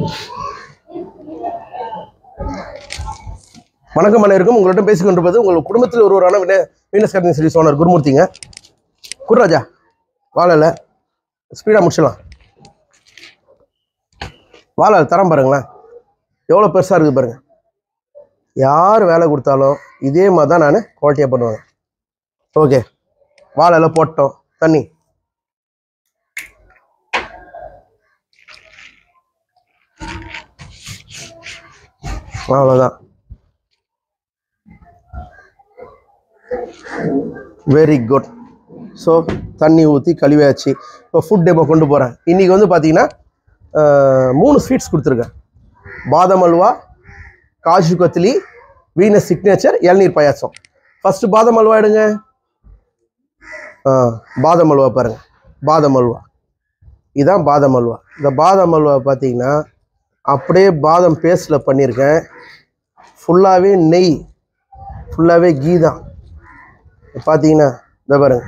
வணக்கம் அனைவருக்கும் உங்கள்கிட்ட பேசிக் கொண்டிருப்பது உங்கள் குடும்பத்தில் ஒருவரான வின வீனஸ் கேட்டரிங் சர்வீஸ் ஓனர் குருமூர்த்திங்க குருராஜா வாழல ஸ்பீடாக முடிச்சிடலாம் வாழை தரம் பாருங்களேன் எவ்வளோ பெருசாக இருக்குது பாருங்க யார் வேலை கொடுத்தாலும் இதே மாதிரி தான் நான் குவாலிட்டியாக பண்ணுவேன் ஓகே வாழைல போட்டோம் தண்ணி அவ்வளோதான் வெரி குட் ஸோ தண்ணி ஊற்றி கழுவியாச்சு இப்போ ஃபுட் டெமோ கொண்டு போகிறேன் இன்றைக்கி வந்து பார்த்தீங்கன்னா அஹ், மூணு ஸ்வீட்ஸ் கொடுத்துருக்கேன் badam halwa kaju katli Venus signature ilaneer payasam first பாதாம் அல்வா எடுங்க ஆ பாதாம் அல்வா பாருங்கள் பாதாம் அல்வா இதான் பாதாம் அல்வா இந்த பாதாம் அல்வா பார்த்தீங்கன்னா அப்படியே பாதாம் பேஸ்ட்டில் பண்ணியிருக்கேன் ஃபுல்லாகவே நெய் ஃபுல்லாகவே கீ தான் பார்த்தீங்கன்னா இந்த பாருங்க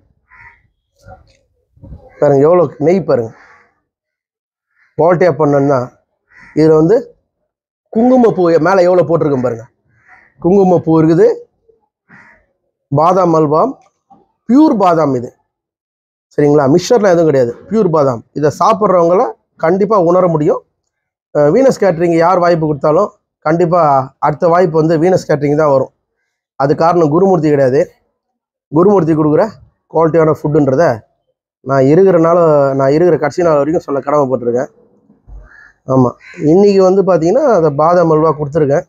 பாருங்க எவ்வளோ நெய் பாருங்க குவாலிட்டியாக பண்ணோன்னா இதில் வந்து குங்குமப்பூ மேலே எவ்வளோ போட்டிருக்கேன் பாருங்க குங்குமப்பூ இருக்குது பாதாம் அல்வா பியூர் பாதாம் இது சரிங்களா மிக்சர்லாம் எதுவும் கிடையாது பியூர் பாதாம் இதை சாப்பிட்றவங்கள கண்டிப்பாக உணர முடியும் அஹ் வீனஸ் கேட்ரிங் யார் வாய்ப்பு கொடுத்தாலும் கண்டிப்பாக அடுத்த வாய்ப்பு வந்து வீனஸ் கேட்ரிங் தான் வரும் அது காரணம் குருமூர்த்தி கிடையாது குருமூர்த்தி கொடுக்குற குவாலிட்டியான ஃபுட்டுன்றத நான் இருக்கிற நாள் நான் இருக்கிற கடைசி நாள் வரைக்கும் சொல்ல கடமைப்பட்டிருக்கேன் ஆமாம் இன்றைக்கி வந்து பார்த்தீங்கன்னா அந்த பாதாம் அல்வா கொடுத்துருக்கேன்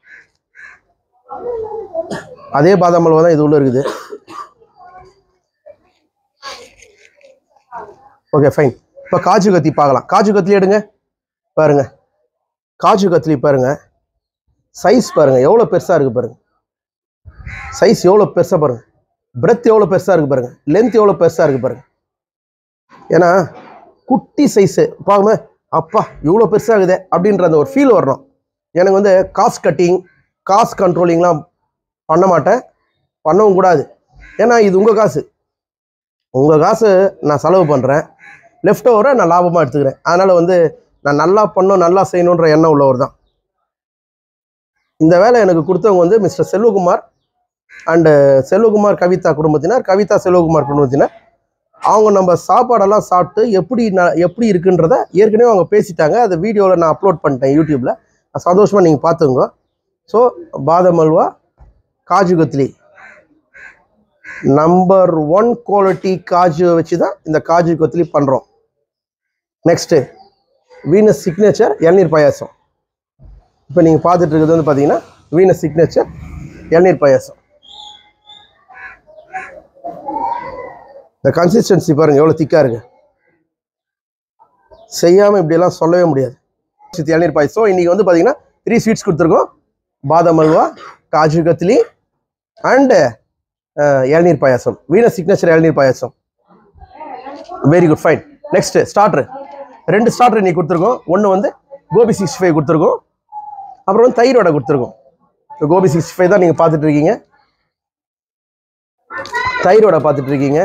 அதே பாதாம் அல்வா தான் இது உள்ள இருக்குது ஓகே ஃபைன் இப்போ காஜு கத்தி பார்க்கலாம் காஜு கத்திலி எடுங்க பாருங்க காஜு கத்திலி பாருங்க சைஸ் பாருங்க எவ்வளோ பெருசாக இருக்கு பாருங்க சைஸ் எவ்வளோ பெருசாக பாருங்க பிரெத் எவ்வளோ பெருசாக இருக்கு பாருங்க லென்த் எவ்வளோ பெருசாக இருக்கு பாருங்க ஏன்னா குட்டி சைஸு பாருங்க அப்பா இவ்வளோ பெருசாகுதே அப்படின்ற அந்த ஒரு ஃபீல் வரணும் எனக்கு வந்து காஸ்ட் கட்டிங் காஸ்ட் கண்ட்ரோலிங்லாம் பண்ண மாட்டேன் பண்ணவும் கூடாது ஏன்னா இது உங்கள் காசு உங்கள் காசு நான் செலவு பண்ணுறேன் லெஃப்ட் ஓவரை நான் லாபமாக எடுத்துக்கிறேன் அதனால் வந்து நான் நல்லா பண்ணணும் நல்லா செய்யணுன்ற எண்ணம் உள்ளவர் தான் இந்த வேலை எனக்கு கொடுத்தவங்க வந்து மிஸ்டர் செல்வகுமார் அண்டு செல்வகுமார் கவிதா குடும்பத்தினர் கவிதா செல்வகுமார் குடும்பத்தினர் அவங்க நம்ம சாப்பாடெல்லாம் சாப்பிட்டு எப்படி நான் எப்படி இருக்குன்றத ஏற்கனவே அவங்க பேசிட்டாங்க அதை வீடியோவில் நான் அப்லோட் பண்ணிட்டேன் யூடியூப்பில் சந்தோஷமாக நீங்கள் பார்த்துங்க so badam halwa kaju katli number one quality kaju வச்சு தான் இந்த காஜு கொத்திலி பண்ணுறோம் நெக்ஸ்ட்டு வீனஸ் சிக்னேச்சர் இளநீர் பாயாசம் இப்போ நீங்கள் பார்த்துட்டு இருக்கிறது வந்து பார்த்தீங்கன்னா வீனஸ் சிக்னேச்சர் இளநீர் பாயாசம் இந்த கன்சிஸ்டன்சி பாருங்கள் எவ்வளோ திக்காக இருக்கு செய்யாமல் இப்படியெல்லாம் சொல்லவே முடியாது இளநீர் பாயாசம் இன்றைக்கி வந்து பார்த்தீங்கன்னா த்ரீ ஸ்வீட்ஸ் கொடுத்துருக்கோம் பாதாம் அல்வா காஜு கத்லி அண்டு இளநீர் பாயாசம் Venus signature ilaneer payasam very good fine next starter ரெண்டு ஸ்டார்டர் இன்னைக்கு கொடுத்துருக்கோம் ஒன்று வந்து கோபி சிக்ஸ்டி ஃபைவ் கொடுத்துருக்கோம் அப்புறம் வந்து தயிர் வடை கொடுத்துருக்கோம் இந்த கோபி சிக்ஸ்டி ஃபைவ் தான் நீங்கள் பார்த்துட்டு இருக்கீங்க தயிர் வடை பார்த்துட்டு இருக்கீங்க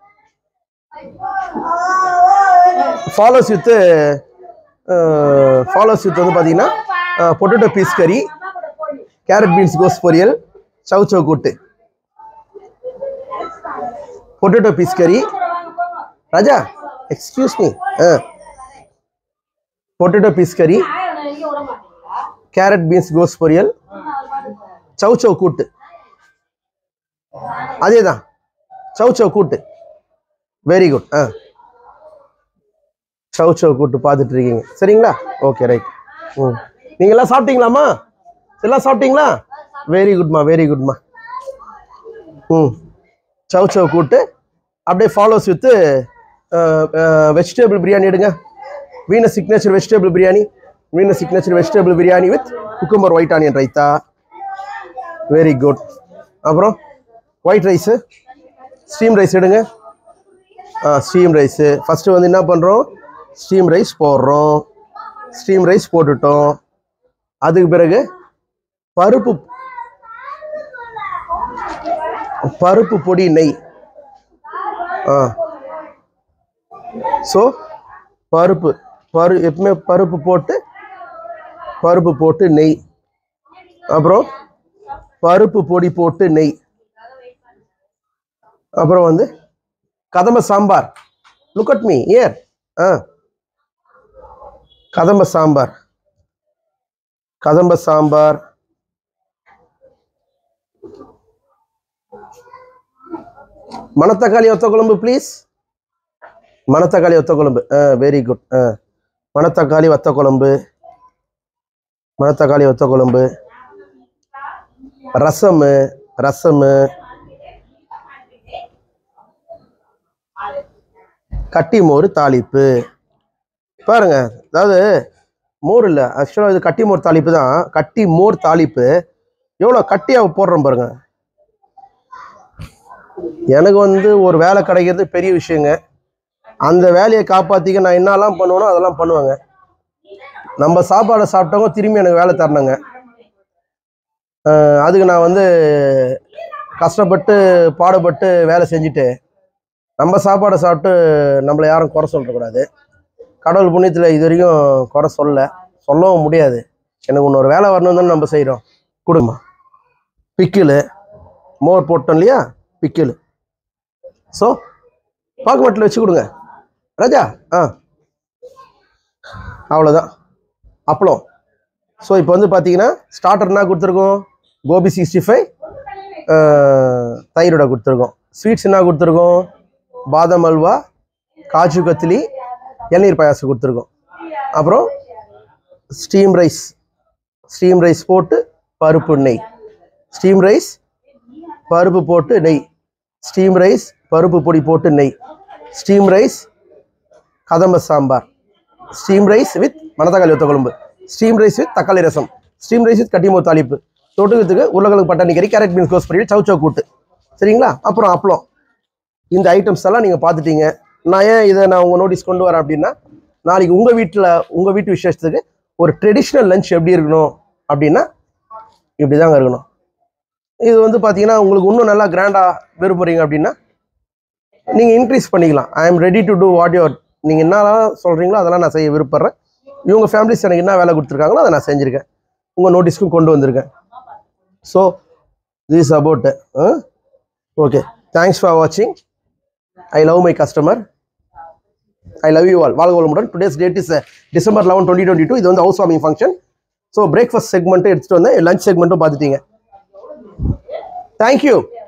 ஃபாலோஸ் வித்து ஃபாலோஸ் வித் வந்து பார்த்தீங்கன்னா potato peas curry carrot beans கோஸ் poriyal chow chow kootu potato peas curry Raja excuse me potato peas curry carrot beans கோஸ் பொரியல் சவு சவு கூட்டு அதே தான் சவு சவு கூட்டு வெரி குட் ஆ சவு சவு கூட்டு பார்த்துட்டு இருக்கீங்க சரிங்களா ஓகே ரைட் ம் நீங்க எல்லாம் சாப்பிட்டீங்களாம்மா எல்லாம் சாப்பிட்டீங்களா வெரி குட்மா வெரி குட்மா ம் சவு சவு கூட்டு அப்படியே ஃபாலோஸ் வித்து வெஜிடபிள் பிரியாணி எடுங்க Venus signature vegetable biryani Venus signature vegetable biryani with cucumber white onion raita very good அப்புறம் ஒயிட் ரைஸு ஸ்டீம் ரைஸ் எடுங்க ஆ ஸ்டீம் ரைஸு ஃபஸ்ட்டு வந்து என்ன பண்ணுறோம் ஸ்டீம் ரைஸ் போடுறோம் ஸ்டீம் ரைஸ் போட்டுட்டோம் அதுக்கு பிறகு பருப்பு பருப்பு பொடி நெய் ஆ ஸோ பருப்பு பரு எப்பவுமே பருப்பு போட்டு பருப்பு போட்டு நெய் அப்புறம் பருப்பு பொடி போட்டு நெய் அப்புறம் வந்து kadamba sambar look at me ஏர் ஆ கதம்ப சாம்பார் கதம்ப சாம்பார் மணத்தக்காளி ஒத்த குழம்பு ப்ளீஸ் மணத்தக்காளி ஒத்த குழம்பு ஆ வெரி குட் ஆ மணத்தக்காளி வத்த குழம்பு மணத்தக்காளி வத்த குழம்பு ரசமு ரசமு கட்டி மோர் தாளிப்பு பாருங்க அதாவது மோர் இல்லை ஆக்சுவலாக இது கட்டி மோர் தாளிப்பு தான் கட்டி மோர் தாளிப்பு எவ்வளோ கட்டியாக போடுறோம் பாருங்க எனக்கு வந்து ஒரு வேலை கிடைக்கிறது பெரிய விஷயங்க அந்த வேலையை காப்பாற்றிக்க நான் என்னெல்லாம் பண்ணுவேனோ அதெல்லாம் பண்ணுவேங்க நம்ம சாப்பாடை சாப்பிட்டவங்க திரும்பி எனக்கு வேலை தரணுங்க அஹ் அதுக்கு நான் வந்து கஷ்டப்பட்டு பாடுபட்டு வேலை செஞ்சுட்டு நம்ம சாப்பாடை சாப்பிட்டு நம்மளை யாரும் குறை சொல்லக்கூடாது கடவுள் புண்ணியத்தில் இது வரைக்கும் குறை சொல்ல சொல்லவும் முடியாது எனக்கு இன்னொரு வேலை வரணும் தானே நம்ம செய்கிறோம் கொடுமா பிக்கிலு மோர் போட்டோம் இல்லையா பிக்கிலு ஸோ பாக்குமட்டில் வச்சு கொடுங்க ராஜா ஆ அவ்வளோதான் அப்பளம் ஸோ இப்போ வந்து பார்த்தீங்கன்னா ஸ்டார்டர் என்ன கொடுத்துருக்கோம் கோபி சிக்ஸ்டி ஃபைவ் தயிரோட கொடுத்துருக்கோம் ஸ்வீட்ஸ் என்ன கொடுத்துருக்கோம் பாதாம் அல்வா காஜு கத்திலி இளநீர் பாயாசம் கொடுத்துருக்கோம் அப்புறம் ஸ்டீம் ரைஸ் ஸ்டீம் ரைஸ் போட்டு பருப்பு நெய் ஸ்டீம் ரைஸ் பருப்பு போட்டு நெய் ஸ்டீம் ரைஸ் பருப்பு பொடி போட்டு நெய் ஸ்டீம் ரைஸ் கதம்ப சாம்பார் ஸ்டீம் ரைஸ் வித் மணத்தக்காளி ஒத்த குழம்பு ஸ்டீம் ரைஸ் வித் தக்காளி ரசம் ஸ்டீம் ரைஸ் வித் கட்டிமோ தாளிப்பு தொட்டுக்கிறதுக்கு உருளைக்கிழங்கு பட்டாணி கறி கேரட் பீன்ஸ் கோஸ் பொரியல் சவுச்சோ கூட்டு சரிங்களா அப்புறம் அப்பளம் இந்த ஐட்டம்ஸ் எல்லாம் நீங்கள் பார்த்துட்டீங்க நான் ஏன் இதை நான் உங்கள் நோட்டீஸ் கொண்டு வரேன் அப்படின்னா நாளைக்கு உங்கள் வீட்டில் உங்கள் வீட்டு விசேஷத்துக்கு ஒரு ட்ரெடிஷ்னல் லஞ்ச் எப்படி இருக்கணும் அப்படின்னா இப்படி தாங்க இருக்கணும் இது வந்து பார்த்தீங்கன்னா உங்களுக்கு இன்னும் நல்லா கிராண்டாக விரும்புறீங்க அப்படின்னா நீங்கள் இன்க்ரீஸ் பண்ணிக்கலாம் I am ready to do what your நீங்கள் என்னலாம் சொல்கிறீங்களோ அதெல்லாம் நான் செய்ய விருப்பப்படுறேன் இவங்க ஃபேமிலிஸ் எனக்கு என்ன வேலை கொடுத்துருக்காங்களோ அதை நான் செஞ்சுருக்கேன் உங்கள் நோட்டீஸ்க்கும் கொண்டு வந்திருக்கேன் so this about okay thanks for வாட்சிங் I love my customer I love you all வாழ்க வளமுடன் today's date is December eleven twenty twenty two இது வந்து house warming function so breakfast செக்மெண்ட்டும் எடுத்துகிட்டு வந்தேன் லஞ்ச் செக்மெண்ட்டும் பார்த்துட்டீங்க தேங்க்யூ